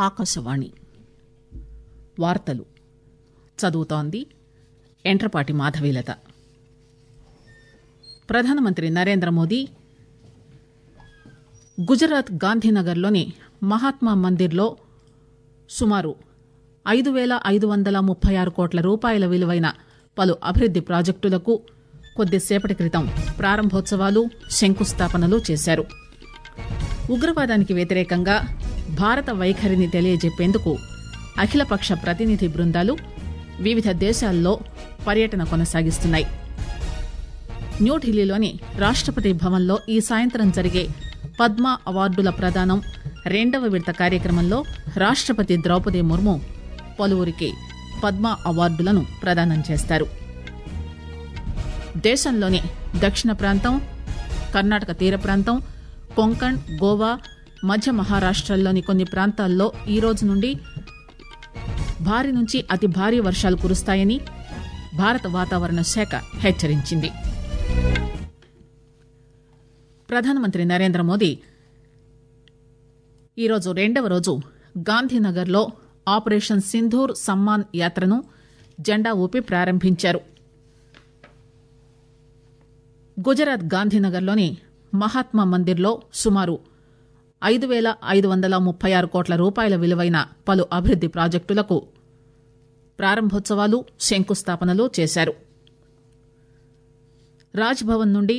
ఆకాశవాణి వార్తలు చదువుతోంది ఎంట్రపాటి మాధవీలత ప్రధానమంత్రి నరేంద్ర మోదీ గుజరాత్ గాంధీనగర్లోని మహాత్మా మందిర్లో సుమారు ఐదు పేల ఐదు వందల ముప్పై ఆరు కోట్ల రూపాయల విలువైన పలు అభివృద్ది ప్రాజెక్టులకు కొద్దిసేపటి క్రితం ప్రారంభోత్సవాలు శంకుస్థాపనలు చేశారు ఉగ్రవాదానికి వ్యతిరేకంగా భారత వైఖరిని తెలియజెప్పేందుకు అఖిలపక్ష ప్రతినిధి బృందాలు వివిధ దేశాల్లో పర్యటన కొనసాగిస్తున్నాయి న్యూఢిల్లీలోని రాష్టపతి భవన్లో ఈ సాయంత్రం జరిగే పద్మ అవార్డుల ప్రదానం రెండవ విడత కార్యక్రమంలో రాష్టపతి ద్రౌపది ముర్ము పలువురికి పద్మ అవార్డులను ప్రదానం చేస్తారు దేశంలోని దక్షిణ ప్రాంతం కర్ణాటక తీర ప్రాంతం కొంకణ్ గోవా మధ్య మహారాష్టల్లోని కొన్ని ప్రాంతాల్లో ఈ రోజు నుండి భారీ నుంచి అతి భారీ వర్షాలు కురుస్తాయని భారత వాతావరణ శాఖ హెచ్చరించింది ప్రధానమంత్రి నరేంద్ర మోదీ ఈరోజు రెండవ రోజు గాంధీనగర్లో ఆపరేషన్ సింధూర్ సమ్మాన్ యాత్రను జెండా ఊపి ప్రారంభించారు గుజరాత్ గాంధీనగర్లోని మహాత్మా మందిర్లో సుమారు ఐదు పేల ఐదు వందల ముప్పై ఆరు కోట్ల రూపాయల విలువైన పలు అభివృద్ది ప్రాజెక్టులకు ప్రారంభోత్సవాలు శంకుస్థాపనలు చేశారు రాజ్ భవన్ నుండి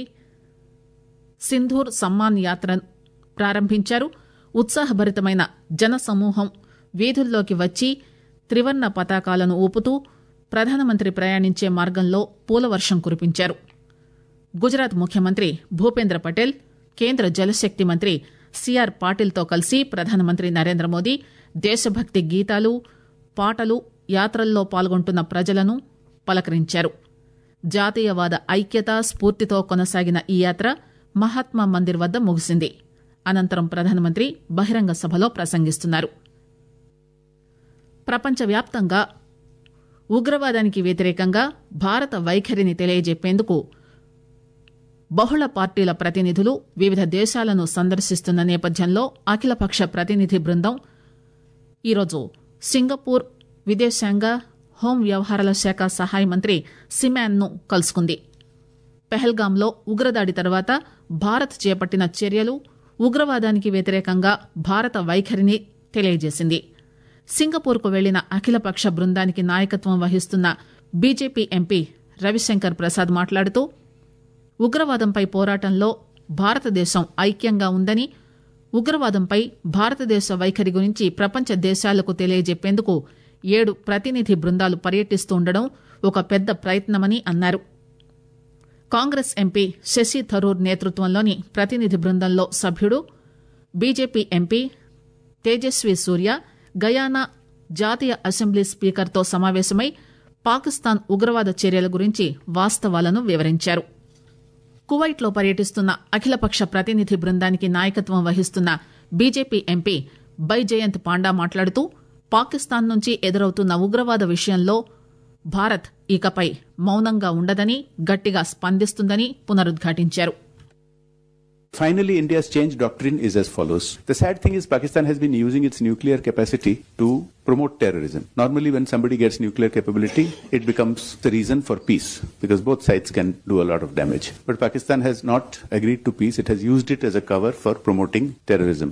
సింధూర్ సమ్మాన్ యాత్ర ప్రారంభించారు ఉత్సాహభరితమైన జనసమూహం వీధుల్లోకి వచ్చి త్రివర్ణ పతాకాలను ఊపుతూ ప్రధానమంత్రి ప్రయాణించే మార్గంలో పూలవర్షం కురిపించారు గుజరాత్ ముఖ్యమంత్రి భూపేంద్ర పటేల్ కేంద్ర జలశక్తి మంత్రి సిఆర్ పాటిల్తో కలిసి ప్రధానమంత్రి నరేంద్ర మోదీ దేశభక్తి గీతాలు పాటలు యాత్రల్లో పాల్గొంటున్న ప్రజలను పలకరించారు జాతీయవాద ఐక్యత స్ఫూర్తితో కొనసాగిన ఈ యాత్ర మహాత్మా మందిర్ వద్ద ముగిసింది అనంతరం ప్రధానమంత్రి బహిరంగ సభలో ప్రసంగిస్తున్నారు ప్రపంచవ్యాప్తంగా ఉగ్రవాదానికి వ్యతిరేకంగా భారత వైఖరిని తెలియజెప్పేందుకు బహుళ పార్టీల ప్రతినిధులు వివిధ దేశాలను సందర్శిస్తున్న నేపథ్యంలో అఖిలపక్ష ప్రతినిధి బృందం ఈరోజు సింగపూర్ విదేశాంగ హోం వ్యవహారాల శాఖ సహాయ మంత్రి సిమాన్ ను కలుసుకుంది పెహల్గాంలో ఉగ్రదాడి తర్వాత భారత్ చేపట్టిన చర్యలు ఉగ్రవాదానికి వ్యతిరేకంగా భారత వైఖరిని తెలియజేసింది సింగపూర్కు వెళ్లిన అఖిలపక్ష బృందానికి నాయకత్వం వహిస్తున్న బీజేపీ ఎంపీ రవిశంకర్ ప్రసాద్ మాట్లాడుతూ ఉగ్రవాదంపై పోరాటంలో భారతదేశం ఐక్యంగా ఉందని ఉగ్రవాదంపై భారతదేశ వైఖరి గురించి ప్రపంచ దేశాలకు తెలియజెప్పేందుకు ఏడు ప్రతినిధి బృందాలు పర్యటిస్తుండడం ఒక పెద్ద ప్రయత్నమని అన్నారు కాంగ్రెస్ ఎంపీ శశి థరూర్ నేతృత్వంలోని ప్రతినిధి బృందంలో సభ్యుడు BJP MP Tejasvi Surya Guyana జాతీయ అసెంబ్లీ స్పీకర్తో సమావేశమై పాకిస్తాన్ ఉగ్రవాద చర్యల గురించి వాస్తవాలను వివరించారు కువైట్లో పర్యటిస్తున్న అఖిలపక్ష ప్రతినిధి బృందానికి నాయకత్వం వహిస్తున్న బీజేపీ ఎంపీ బైజయంత్ పాండా మాట్లాడుతూ పాకిస్తాన్ నుంచి ఎదురవుతున్న ఉగ్రవాద విషయంలో భారత్ ఇకపై మౌనంగా ఉండదని గట్టిగా స్పందిస్తుందని పునరుద్ఘాటించారు Finally, India's change doctrine is as follows. The sad thing is Pakistan has been using its nuclear capacity to promote terrorism. Normally, when somebody gets nuclear capability, it becomes the reason for peace because both sides can do a lot of damage. But Pakistan has not agreed to peace. It has used it as a cover for promoting terrorism.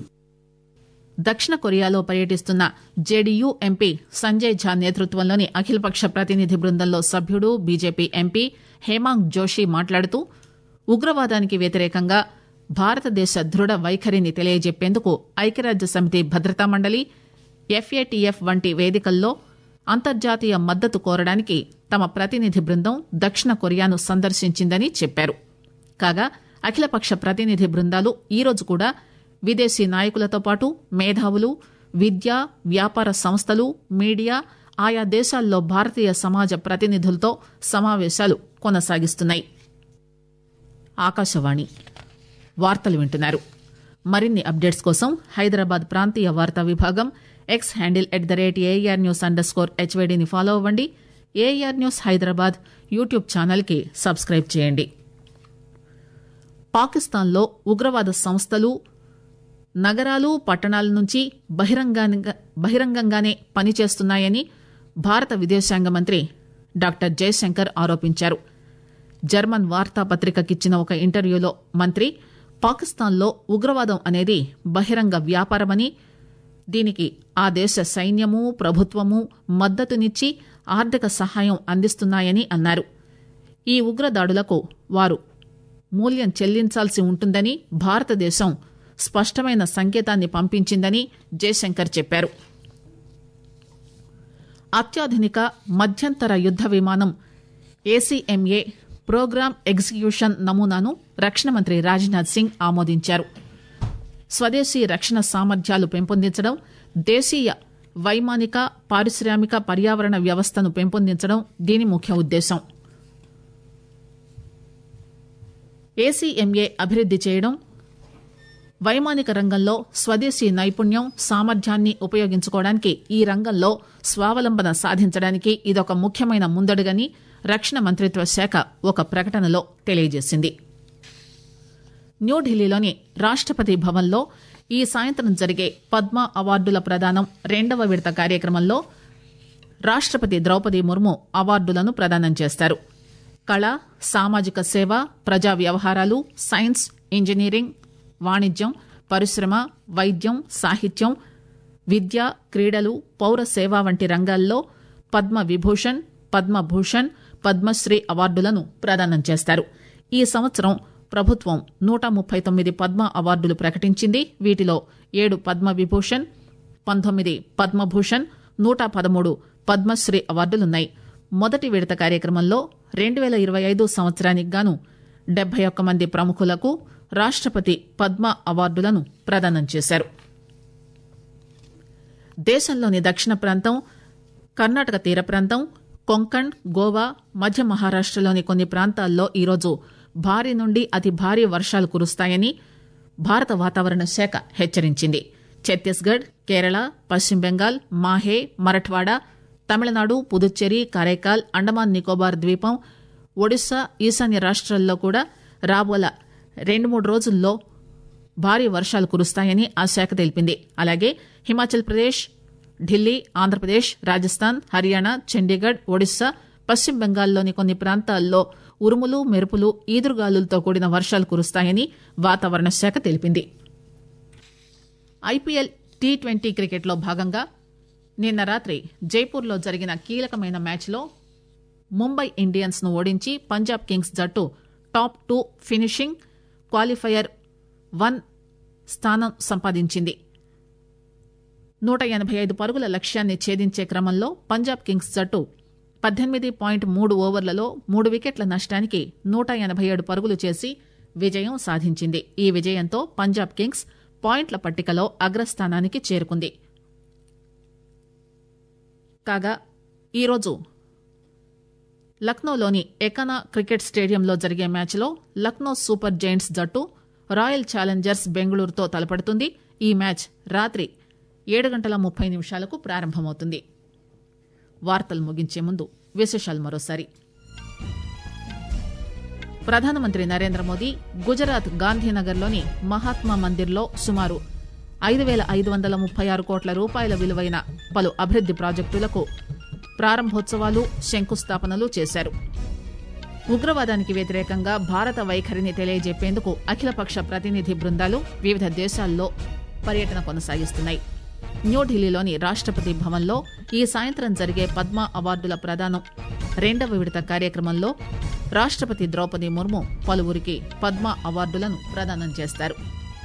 దక్షిణ కొరియాలో పర్యటిస్తున్న JDU MP Sanjay ఝా నేతృత్వంలోని అఖిలపక్ష ప్రతినిధి బృందంలో సభ్యుడు BJP MP హేమాంగ్ Joshi మాట్లాడుతూ ఉగ్రవాదానికి వ్యతిరేకంగా భారతదేశ దృఢ వైఖరిని తెలియజెప్పేందుకు ఐక్యరాజ్య సమితి భద్రతా మండలి ఎఫ్ఏటీఎఫ్ వంటి వేదికల్లో అంతర్జాతీయ మద్దతు కోరడానికి తమ ప్రతినిధి బృందం దక్షిణ కొరియాను సందర్శించిందని చెప్పారు కాగా అఖిలపక్ష ప్రతినిధి బృందాలు ఈరోజు కూడా విదేశీ నాయకులతో పాటు మేధావులు విద్య వ్యాపార సంస్థలు మీడియా ఆయా దేశాల్లో భారతీయ సమాజ ప్రతినిధులతో సమావేశాలు కొనసాగిస్తున్నాయి ఆకాశవాణి వార్తలు వింటున్నారు మరిన్ని అప్డేట్స్ కోసం హైదరాబాద్ ప్రాంతీయ వార్తా విభాగం X handle at the rate AR news underscore హెచ్వైడీని ఫాలో అవ్వండి ఏఆర్ న్యూస్ హైదరాబాద్ యూట్యూబ్ ఛానల్కి సబ్స్క్రైబ్ చేయండి పాకిస్తాన్లో ఉగ్రవాద సంస్థలు నగరాలు పట్టణాల నుంచి బహిరంగంగా బహిరంగంగానే పనిచేస్తున్నాయని భారత విదేశాంగ మంత్రి డాక్టర్ జయశంకర్ ఆరోపించారు జర్మన్ వార్తాపత్రికకిచ్చిన ఒక ఇంటర్వ్యూలో మంత్రి పాకిస్తాన్లో ఉగ్రవాదం అనేది బహిరంగ వ్యాపారమని దీనికి ఆ దేశ సైన్యము ప్రభుత్వము మద్దతునిచ్చి ఆర్థిక సహాయం అందిస్తున్నాయని అన్నారు ఈ ఉగ్రదాడులకు వారు మూల్యం చెల్లించాల్సి ఉంటుందని భారతదేశం స్పష్టమైన సంకేతాన్ని పంపించిందని జయశంకర్ చెప్పారు అత్యాధునిక మధ్యంతర యుద్ద విమానం ఏసీఎంఏ ప్రోగ్రామ్ ఎగ్జిక్యూషన్ నమూనాను రక్షణ మంత్రి రాజ్నాథ్ సింగ్ ఆమోదించారు స్వదేశీ రక్షణ సామర్థ్యాలు పెంపొందించడం దేశీయ వైమానిక పారిశ్రామిక పర్యావరణ వ్యవస్థను పెంపొందించడం దీని ముఖ్య ఉద్దేశం ఏసీఎంఏ అభివృద్ది చేయడం వైమానిక రంగంలో స్వదేశీ నైపుణ్యం సామర్థ్యాన్ని ఉపయోగించుకోవడానికి ఈ రంగంలో స్వావలంబన సాధించడానికి ఇదొక ముఖ్యమైన ముందడుగని రక్షణ మంత్రిత్వ శాఖ ఒక ప్రకటనలో తెలియజేసింది న్యూఢిల్లీలోని రాష్టపతి భవన్లో ఈ సాయంత్రం జరిగే పద్మ అవార్డుల ప్రదానం రెండవ విడత కార్యక్రమంలో రాష్టపతి ద్రౌపది ముర్ము అవార్డులను ప్రదానం చేస్తారు కళ సామాజిక సేవ ప్రజా వ్యవహారాలు సైన్స్ ఇంజనీరింగ్ వాణిజ్యం పరిశ్రమ వైద్యం సాహిత్యం విద్య క్రీడలు పౌర సేవ వంటి రంగాల్లో పద్మ విభూషణ్ పద్మభూషణ్ పద్మశ్రీ అవార్డులను ప్రదానం చేస్తారు ఈ సంవత్సరం ప్రభుత్వం నూట ముప్పై తొమ్మిది పద్మ అవార్డులు ప్రకటించింది వీటిలో ఏడు పద్మ విభూషణ్ పంతొమ్మిది పద్మభూషణ్ నూట పదమూడు పద్మశ్రీ అవార్డులున్నాయి మొదటి విడత కార్యక్రమంలో రెండు వేల ఇరవై ఐదు సంవత్సరానికి గాను డెబ్బై ఒక్క మంది ప్రముఖులకు రాష్టపతి పద్మ అవార్డులను ప్రదానం చేశారు దేశంలోని దక్షిణ ప్రాంతం కర్ణాటక తీర ప్రాంతం కొంకణ్ గోవా మధ్య మహారాష్టలోని కొన్ని ప్రాంతాల్లో ఈరోజు భారీ నుండి అతి భారీ వర్షాలు కురుస్తాయని భారత వాతావరణ శాఖ హెచ్చరించింది ఛత్తీస్గఢ్ కేరళ పశ్చిమ బెంగాల్ మాహే మరఠ్వాడా తమిళనాడు పుదుచ్చేరి కారైకాల్ అండమాన్ నికోబార్ ద్వీపం ఒడిశా ఈశాన్య రాష్ట్రాల్లో కూడా రాబోల రెండు మూడు రోజుల్లో భారీ వర్షాలు కురుస్తాయని ఆ శాఖ తెలిపింది అలాగే హిమాచల్ ప్రదేశ్ ఢిల్లీ ఆంధ్రప్రదేశ్ రాజస్థాన్ హర్యానా చండీగఢ్ ఒడిశా పశ్చిమ బెంగాల్లోని కొన్ని ప్రాంతాల్లో ఉరుములు మెరుపులు ఈదురుగాలులతో కూడిన వర్షాలు కురుస్తాయని వాతావరణ శాఖ తెలిపింది ఐపీఎల్ టీ ట్వంటీ క్రికెట్లో భాగంగా నిన్న రాత్రి జైపూర్లో జరిగిన కీలకమైన మ్యాచ్లో ముంబై ఇండియన్స్ ను ఓడించి పంజాబ్ కింగ్స్ జట్టు top two finishing qualifier one స్థానం సంపాదించింది నూట ఎనభై ఐదు పరుగుల లక్ష్యాన్ని ఛేదించే క్రమంలో పంజాబ్ కింగ్స్ జట్టు పద్దెనిమిది పాయింట్ మూడు ఓవర్లలో మూడు వికెట్ల నష్టానికి నూట ఎనభై ఏడు పరుగులు చేసి విజయం సాధించింది ఈ విజయంతో పంజాబ్ కింగ్స్ పాయింట్ల పట్టికలో అగ్రస్థానానికి చేరుకుంది కాగా ఈరోజు లక్నోలోని ఎకనా క్రికెట్ స్టేడియంలో జరిగే మ్యాచ్లో లక్నో సూపర్ జైంట్స్ జట్టు రాయల్ ఛాలెంజర్స్ బెంగళూరుతో తలపడుతుంది ఈ మ్యాచ్ రాత్రి ఏడు గంటల ముప్పై నిమిషాలకు ప్రారంభమవుతుంది వార్తలు ముగించే ముందు విశేషాలు మరోసారి ప్రధానమంత్రి నరేంద్ర మోదీ గుజరాత్ గాంధీనగర్లోని మహాత్మా మందిర్లో సుమారు ఐదు వేల ఐదు వందల ముప్పై ఆరు కోట్ల రూపాయల విలువైన పలు అభివృద్ది ప్రాజెక్టులకు ప్రారంభోత్సవాలు శంకుస్థాపనలు చేశారు ఉగ్రవాదానికి వ్యతిరేకంగా భారత వైఖరిని తెలియజెప్పేందుకు అఖిలపక్ష ప్రతినిధి బృందాలు వివిధ దేశాల్లో పర్యటన కొనసాగిస్తున్నాయి న్యూఢిల్లీలోని రాష్టపతి భవన్లో ఈ సాయంత్రం జరిగే పద్మ అవార్డుల ప్రదానం రెండవ విడత కార్యక్రమంలో రాష్టపతి ద్రౌపది ముర్ము పలువురికి పద్మ అవార్డులను ప్రదానం చేస్తారు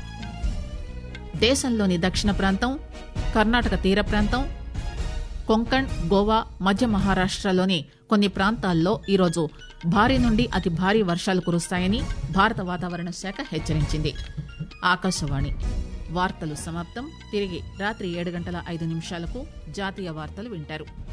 దేశంలోని దక్షిణ ప్రాంతం కర్ణాటక తీర ప్రాంతం కొంకణ్ గోవా మధ్య మహారాష్టలోని కొన్ని ప్రాంతాల్లో ఈరోజు భారీ నుండి అతి భారీ వర్షాలు కురుస్తాయని భారత వాతావరణ శాఖ హెచ్చరించింది ఆకాశవాణి వార్తలు సమాప్తం తిరిగి రాత్రి ఏడు గంటల ఐదు నిమిషాలకు జాతీయ వార్తలు వింటారు